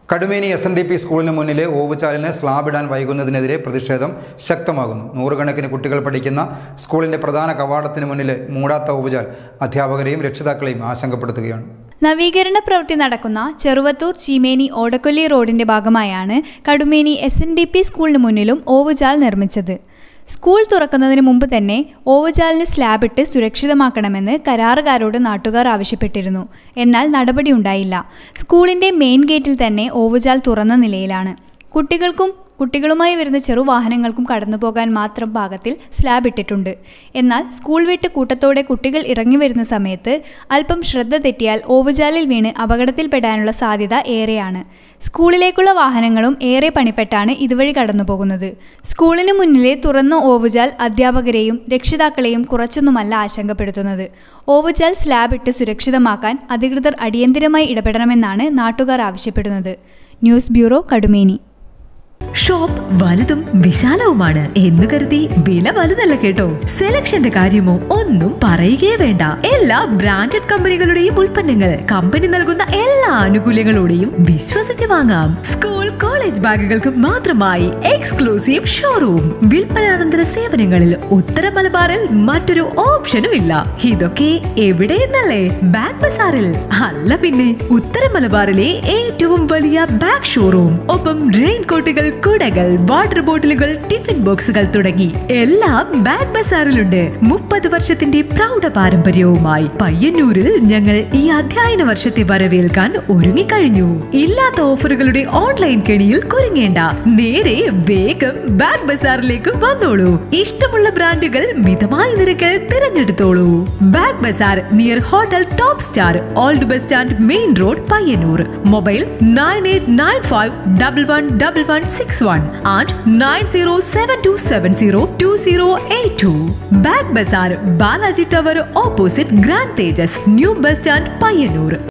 കടുമേനി S N D P സ്കൂളിന് മുന്നിലെ ഓവുചാലിന് slab ഇടാൻ വൈകുന്നതിനെതിരെ പ്രതിഷേധം ശക്തമാകുന്നു നൂറുകണക്കിന് കുട്ടികൾ പഠിക്കുന്ന സ്കൂളിന്റെ പ്രധാന കവാടത്തിന് മുന്നിലെ മൂടാത്ത ഓവുചാൽ അധ്യാപകരെയും രക്ഷിതാക്കളെയും ആശങ്കപ്പെടുത്തുകയാണ് നവീകരണ പ്രവൃത്തി നടക്കുന്ന ചെറുവത്തൂർ ചീമേനി ഓടക്കൊല്ലി റോഡിന്റെ ഭാഗമായാണ് Kadumeni S N D P സ്കൂളിന് മുന്നിലും ഓവുചാൽ നിർമ്മിച്ചത് സ്കൂൾ തുറക്കുന്നതിന് മുമ്പ് തന്നെ ഓവുചാലിന് സ്ലാബിട്ട് സുരക്ഷിതമാക്കണമെന്ന് കരാറുകാരോട് നാട്ടുകാർ ആവശ്യപ്പെട്ടിരുന്നു എന്നാൽ നടപടിയുണ്ടായില്ല സ്കൂളിന്റെ മെയിൻ ഗേറ്റിൽ തന്നെ ഓവുചാൽ തുറന്ന നിലയിലാണ് കുട്ടികൾക്കും കുട്ടികളുമായി വരുന്ന ചെറുവാഹനങ്ങൾക്കും കടന്നുപോകാൻ മാത്രം പാകത്തിൽ സ്ലാബ് ഇട്ടിട്ടുണ്ട് എന്നാൽ സ്കൂൾ വിട്ട് കൂട്ടത്തോടെ കുട്ടികൾ ഇറങ്ങി വരുന്ന സമയത്ത് അല്പം ശ്രദ്ധ തെറ്റിയാൽ ഓവുചാലിൽ വീണ് അപകടത്തിൽപ്പെടാനുള്ള സാധ്യത ഏറെയാണ് സ്കൂളിലേക്കുള്ള വാഹനങ്ങളും ഏറെ പണിപ്പെട്ടാണ് ഇതുവഴി കടന്നുപോകുന്നത് സ്കൂളിന് മുന്നിലെ തുറന്ന ഓവുചാൽ അധ്യാപകരെയും രക്ഷിതാക്കളെയും കുറച്ചൊന്നുമല്ല ആശങ്കപ്പെടുത്തുന്നത് ഓവുചാൽ സ്ലാബ് ഇട്ട് സുരക്ഷിതമാക്കാൻ അധികൃതർ അടിയന്തിരമായി ഇടപെടണമെന്നാണ് നാട്ടുകാർ ആവശ്യപ്പെടുന്നത് ന്യൂസ് ബ്യൂറോ കടുമേനി ഷോപ്പ് വലുതും വിശാലവുമാണ് എന്ന് കരുതി വില വലുതല്ല കേട്ടോ സെലക്ഷന്റെ കാര്യമോ ഒന്നും പറയുകയേ വേണ്ട എല്ലാ ബ്രാൻഡഡ് കമ്പനികളുടെയും ഉൽപ്പന്നങ്ങൾ കമ്പനി നൽകുന്ന എല്ലാ ആനുകൂല്യങ്ങളോടെയും വിശ്വസിച്ച് വാങ്ങാം സ്കൂൾ കോളേജ് ബാഗുകൾക്ക് മാത്രമായി എക്സ്ക്ലൂസീവ് ഷോറൂം വിൽപ്പനാനന്തര സേവനങ്ങളിൽ ഉത്തര മലബാറിൽ മറ്റൊരു ഓപ്ഷനും ഇല്ല ഇതൊക്കെ എവിടെയെന്നല്ലേ ബാഗ് ബസാറിൽ അല്ല പിന്നെ ഉത്തര മലബാറിലെ ഏറ്റവും വലിയ ബാഗ് ഷോറൂം ഒപ്പം റെയിൻ കോട്ടുകൾ കുടകൾ വാട്ടർ ബോട്ടിലുകൾ ടിഫിൻ ബോക്സുകൾ തുടങ്ങി എല്ലാം ബാഗ് ബസാറിലുണ്ട് മുപ്പത് വർഷത്തിന്റെ പ്രൗഢ പാരമ്പര്യവുമായി പയ്യന്നൂരിൽ ഞങ്ങൾ ഈ അധ്യയന വർഷത്തെ വരവേൽക്കാൻ ഒരുങ്ങിക്കഴിഞ്ഞു ഇല്ലാത്ത ഓഫറുകളുടെ ഓൺലൈൻ കെണിയിൽ കുരുങ്ങേണ്ട നേരെ വേഗം ബാഗ് ബസാറിലേക്ക് വന്നോളൂ ഇഷ്ടമുള്ള ബ്രാൻഡുകൾ മിതമായ നിരക്കിൽ തിരഞ്ഞെടുത്തോളൂ bag bazaar near hotel top star old bus stand main road Payyanur mobile nine eight nine five double one double one six one and nine zero seven two seven zero two zero eight two bag bazaar Balaji tower opposite grand Tejas new bus stand Payyanur